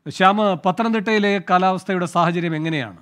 ശ്യാമ് പത്തനംതിട്ടയിലെ കാലാവസ്ഥയുടെ സാഹചര്യം എങ്ങനെയാണ്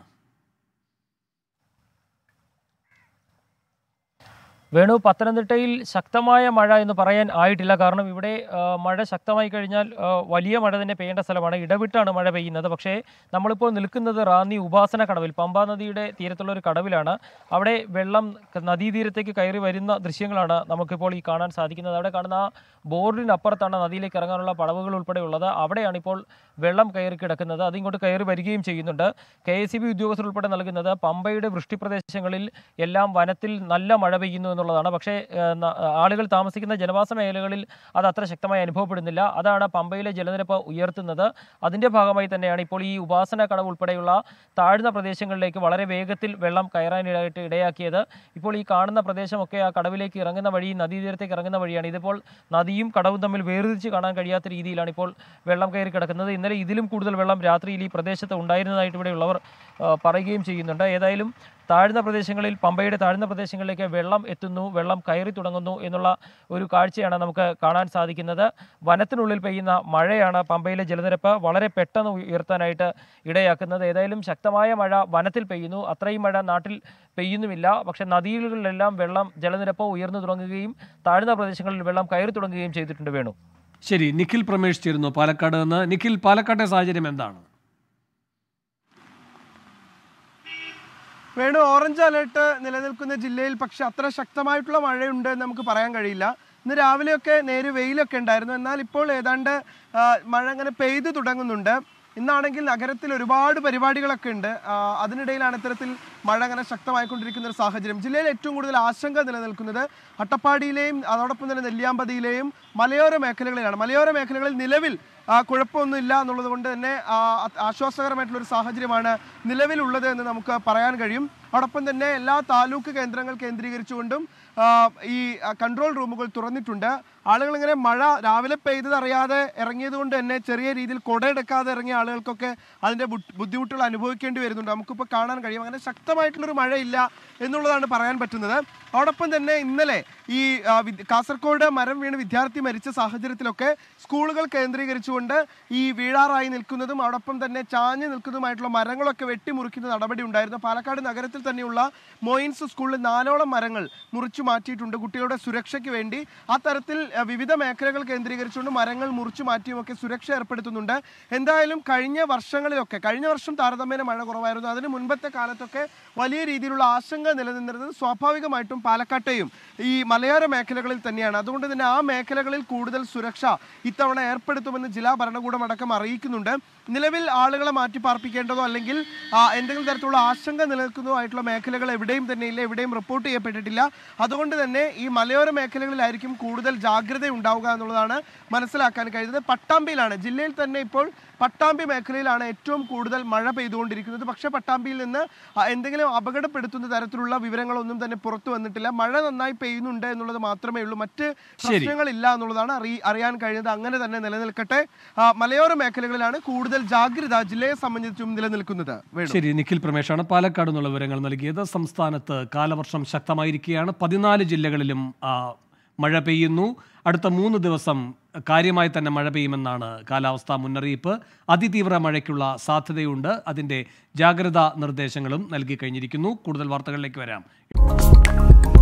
വേണു പത്തനംതിട്ടയിൽ ശക്തമായ മഴ എന്ന് പറയാൻ ആയിട്ടില്ല കാരണം ഇവിടെ ആ, മഴ ശക്തമായി കഴിഞ്ഞാൽ ആ, വലിയ മഴ തന്നെ പെയ്യേണ്ട സ്ഥലമാണ് ഇടവിട്ടാണ് മഴ പെയ്യുന്നത് പക്ഷേ നമ്മളിപ്പോൾ നിൽക്കുന്നത് റാന്നി ഉപാസന കടവിൽ പമ്പാ നദിയുടെ തീരത്തുള്ള ഒരു കടവിലാണ് അവിടെ വെള്ളം ക- നദീതീരത്തേക്ക് കയറി വരുന്ന ദൃശ്യങ്ങളാണ് നമുക്കിപ്പോൾ ഈ കാണാൻ സാധിക്കുന്നത് അവിടെ കാണുന്ന ആ ബോർഡിനപ്പുറത്താണ് നദിയിലേക്ക് ഇറങ്ങാനുള്ള പടവുകൾ ഉൾപ്പെടെ ഉള്ളത് അവിടെയാണ് ഇപ്പോൾ വെള്ളം കയറി കിടക്കുന്നത് അതിങ്ങോട്ട് കയറി വരികയും ചെയ്യുന്നുണ്ട് കെ എസ് സി ബി ഉദ്യോഗസ്ഥർ ഉൾപ്പെടെ നൽകുന്നത് പമ്പയുടെ വൃഷ്ടിപ്രദേശങ്ങളിൽ എല്ലാം വനത്തിൽ നല്ല മഴ പെയ്യുന്നു എന്നുള്ളതാണ് പക്ഷേ ഏഹ്, ന- ആളുകൾ താമസിക്കുന്ന ജനവാസ മേഖലകളിൽ അത് അത്ര ശക്തമായി അനുഭവപ്പെടുന്നില്ല അതാണ് പമ്പയിലെ ജലനിരപ്പ് ഉയർത്തുന്നത് അതിന്റെ ഭാഗമായി തന്നെയാണ് ഇപ്പോൾ ഈ ഉപാസന കടവ് ഉൾപ്പെടെയുള്ള താഴ്ന്ന പ്രദേശങ്ങളിലേക്ക് വളരെ വേഗത്തിൽ വെള്ളം കയറാനിടയായിട്ട് ഇടയാക്കിയത് ഇപ്പോൾ ഈ കാണുന്ന പ്രദേശമൊക്കെ ആ കടവിലേക്ക് ഇറങ്ങുന്ന വഴി നദീതീരത്തേക്ക് ഇറങ്ങുന്ന വഴിയാണ് ഇതിപ്പോൾ നദിയും കടവും തമ്മിൽ വേർതിരിച്ച് കാണാൻ കഴിയാത്ത രീതിയിലാണ് ഇപ്പോൾ വെള്ളം കയറി കിടക്കുന്നത് ഇന്നലെ ഇതിലും കൂടുതൽ വെള്ളം രാത്രിയിൽ ഈ പ്രദേശത്ത് ഉണ്ടായിരുന്നതായിട്ട് ഇവിടെയുള്ളവർ ആ, പറയുകയും ചെയ്യുന്നുണ്ട് ഏതായാലും താഴ്ന്ന പ്രദേശങ്ങളിൽ പമ്പയുടെ താഴ്ന്ന പ്രദേശങ്ങളിലേക്ക് വെള്ളം എത്തുന്നു വെള്ളം കയറി തുടങ്ങുന്നു എന്നുള്ള ഒരു കാഴ്ചയാണ് നമുക്ക് കാണാൻ സാധിക്കുന്നത് വനത്തിനുള്ളിൽ പെയ്യുന്ന മഴയാണ് പമ്പയിലെ ജലനിരപ്പ് വളരെ പെട്ടെന്ന് ഉയർത്താനായിട്ട് ഇടയാക്കുന്നത് ഏതായാലും ശക്തമായ മഴ വനത്തിൽ പെയ്യുന്നു അത്രയും മഴ നാട്ടിൽ പെയ്യുന്നുമില്ല പക്ഷേ നദികളിലെല്ലാം വെള്ളം ജലനിരപ്പ് ഉയർന്നു തുടങ്ങുകയും താഴ്ന്ന പ്രദേശങ്ങളിൽ വെള്ളം കയറി തുടങ്ങുകയും ചെയ്തിട്ടുണ്ട് വേണു ശരി നിഖിൽ പ്രമേഷ് ചേരുന്നു പാലക്കാട് നിന്ന് നിഖിൽ പാലക്കാട്ടെ സാഹചര്യം എന്താണ് വേണു ഓറഞ്ച് അലേർട്ട് നിലനിൽക്കുന്ന ജില്ലയിൽ പക്ഷെ അത്ര ശക്തമായിട്ടുള്ള മഴയുണ്ട് എന്ന് നമുക്ക് പറയാൻ കഴിയില്ല ഇന്ന് രാവിലെയൊക്കെ നേരെ വെയിലൊക്കെ ഉണ്ടായിരുന്നു എന്നാൽ ഇപ്പോൾ ഏതാണ്ട് ആ, മഴ അങ്ങനെ പെയ്തു തുടങ്ങുന്നുണ്ട് ഇന്നാണെങ്കിൽ നഗരത്തിൽ ഒരുപാട് പരിപാടികളൊക്കെ ഉണ്ട് ആ, അതിനിടയിലാണ് ഇത്തരത്തിൽ മഴ അങ്ങനെ ശക്തമായിക്കൊണ്ടിരിക്കുന്ന ഒരു സാഹചര്യം ജില്ലയിൽ ഏറ്റവും കൂടുതൽ ആശങ്ക നിലനിൽക്കുന്നത് അട്ടപ്പാടിയിലെയും അതോടൊപ്പം തന്നെ നെല്ലിയാമ്പതിയിലെയും മലയോര മേഖലകളിലാണ് മലയോര മേഖലകളിൽ നിലവിൽ ആ, കുഴപ്പമൊന്നുമില്ല എന്നുള്ളത് കൊണ്ട് തന്നെ ആ, അത് ആശ്വാസകരമായിട്ടുള്ള ഒരു സാഹചര്യമാണ് നിലവിലുള്ളത് എന്ന് നമുക്ക് പറയാൻ കഴിയും അതോടൊപ്പം തന്നെ എല്ലാ താലൂക്ക് കേന്ദ്രങ്ങൾ കേന്ദ്രീകരിച്ചുകൊണ്ടും ആ, ഈ ആ, കൺട്രോൾ റൂമുകൾ തുറന്നിട്ടുണ്ട് ആളുകൾ ഇങ്ങനെ മഴ രാവിലെ പെയ്തത് അറിയാതെ ഇറങ്ങിയത് കൊണ്ട് തന്നെ ചെറിയ രീതിയിൽ കുടയെടുക്കാതെ ഇറങ്ങിയ ആളുകൾക്കൊക്കെ അതിന്റെ ബുദ്ധി- ബുദ്ധിമുട്ടുകൾ അനുഭവിക്കേണ്ടി വരുന്നുണ്ട് നമുക്കിപ്പോൾ കാണാൻ കഴിയും അങ്ങനെ ശക്തമായിട്ടുള്ളൊരു മഴയില്ല എന്നുള്ളതാണ് പറയാൻ പറ്റുന്നത് അതോടൊപ്പം തന്നെ ഇന്നലെ ഈ ആ, വിദ്യ- കാസർഗോഡ് മരം വീണ് വിദ്യാർത്ഥി മരിച്ച സാഹചര്യത്തിലൊക്കെ സ്കൂളുകൾ കേന്ദ്രീകരിച്ചുകൊണ്ട് ഈ വീഴാറായി നിൽക്കുന്നതും അതോടൊപ്പം തന്നെ ചാഞ്ഞു നിൽക്കുന്നതുമായിട്ടുള്ള മരങ്ങളൊക്കെ വെട്ടിമുറിക്കുന്ന നടപടി ഉണ്ടായിരുന്നു പാലക്കാട് നഗരത്തിൽ തന്നെയുള്ള മോയിൻസ് സ്കൂളിൽ നാലോളം മരങ്ങൾ മുറിച്ചു മാറ്റിയിട്ടുണ്ട് കുട്ടികളുടെ സുരക്ഷയ്ക്ക് വേണ്ടി ആ തരത്തിൽ ആ, വിവിധ മേഖലകൾ കേന്ദ്രീകരിച്ചുകൊണ്ട് മരങ്ങൾ മുറിച്ചു മാറ്റിയുമൊക്കെ സുരക്ഷ ഏർപ്പെടുത്തുന്നുണ്ട് എന്തായാലും കഴിഞ്ഞ വർഷങ്ങളിലൊക്കെ കഴിഞ്ഞ വർഷം താരതമ്യേന മഴ കുറവായിരുന്നു അതിന് മുൻപത്തെ കാലത്തൊക്കെ വലിയ രീതിയിലുള്ള ആശങ്ക നിലനിന്നിരുന്നത് സ്വാഭാവികമായിട്ടും പാലക്കാട്ടെയും ഈ മലയോര മേഖലകളിൽ തന്നെയാണ് അതുകൊണ്ട് തന്നെ ആ മേഖലകളിൽ കൂടുതൽ സുരക്ഷ ഇത്തവണ ഏർപ്പെടുത്തുമെന്ന് ജില്ലാ ഭരണകൂടം അടക്കം അറിയിക്കുന്നുണ്ട് നിലവിൽ ആളുകളെ മാറ്റി പാർപ്പിക്കേണ്ടതോ അല്ലെങ്കിൽ ആ, എന്തെങ്കിലും തരത്തിലുള്ള ആശങ്ക നിലനിൽക്കുന്നതോ ആയിട്ടുള്ള മേഖലകൾ എവിടെയും തന്നെ ഇല്ല എവിടെയും റിപ്പോർട്ട് ചെയ്യപ്പെട്ടിട്ടില്ല അതുകൊണ്ട് തന്നെ ഈ മലയോര മേഖലകളിലായിരിക്കും കൂടുതൽ ജാഗ്രത ഉണ്ടാവുക എന്നുള്ളതാണ് മനസ്സിലാക്കാൻ കഴിയുന്നത് പട്ടാമ്പിയിലാണ് ജില്ലയിൽ തന്നെ ഇപ്പോൾ പട്ടാമ്പി മേഖലയിലാണ് ഏറ്റവും കൂടുതൽ മഴ പെയ്തുകൊണ്ടിരിക്കുന്നത് പക്ഷേ പട്ടാമ്പിയിൽ നിന്ന് ആ, എന്തെങ്കിലും അപകടപ്പെടുത്തുന്ന തരത്തിലുള്ള വിവരങ്ങളൊന്നും തന്നെ പുറത്തു വന്നിട്ടില്ല മഴ നന്നായി പെയ്യുന്നുണ്ട് എന്നുള്ളത് മാത്രമേ ഉള്ളൂ മറ്റ് ശരി. പ്രശ്നങ്ങളില്ല എന്നുള്ളതാണ് അറിയി അറിയാൻ കഴിയുന്നത് അങ്ങനെ തന്നെ നിലനിൽക്കട്ടെ ആ, മലയോര മേഖലകളിലാണ് കൂടുതൽ ജാഗ്രത ജില്ലയെ സംബന്ധിച്ചും നിലനിൽക്കുന്നത് വേണു ശരി നിഖിൽ പ്രമേഷാണ് പാലക്കാട് നിന്നുള്ള വിവരങ്ങൾ നൽകിയത് സംസ്ഥാനത്ത് കാലവർഷം ശക്തമായിരിക്കുകയാണ് പതിനാല് ജില്ലകളിലും ആ, മഴ പെയ്യുന്നു അടുത്ത മൂന്ന് ദിവസം കാര്യമായി തന്നെ മഴ പെയ്യുമെന്നാണ് കാലാവസ്ഥാ മുന്നറിയിപ്പ് അതിതീവ്ര മഴയ്ക്കുള്ള സാധ്യതയുണ്ട് അതിൻ്റെ ജാഗ്രതാ നിർദ്ദേശങ്ങളും നൽകി കഴിഞ്ഞിരിക്കുന്നു കൂടുതൽ വാർത്തകളിലേക്ക് വരാം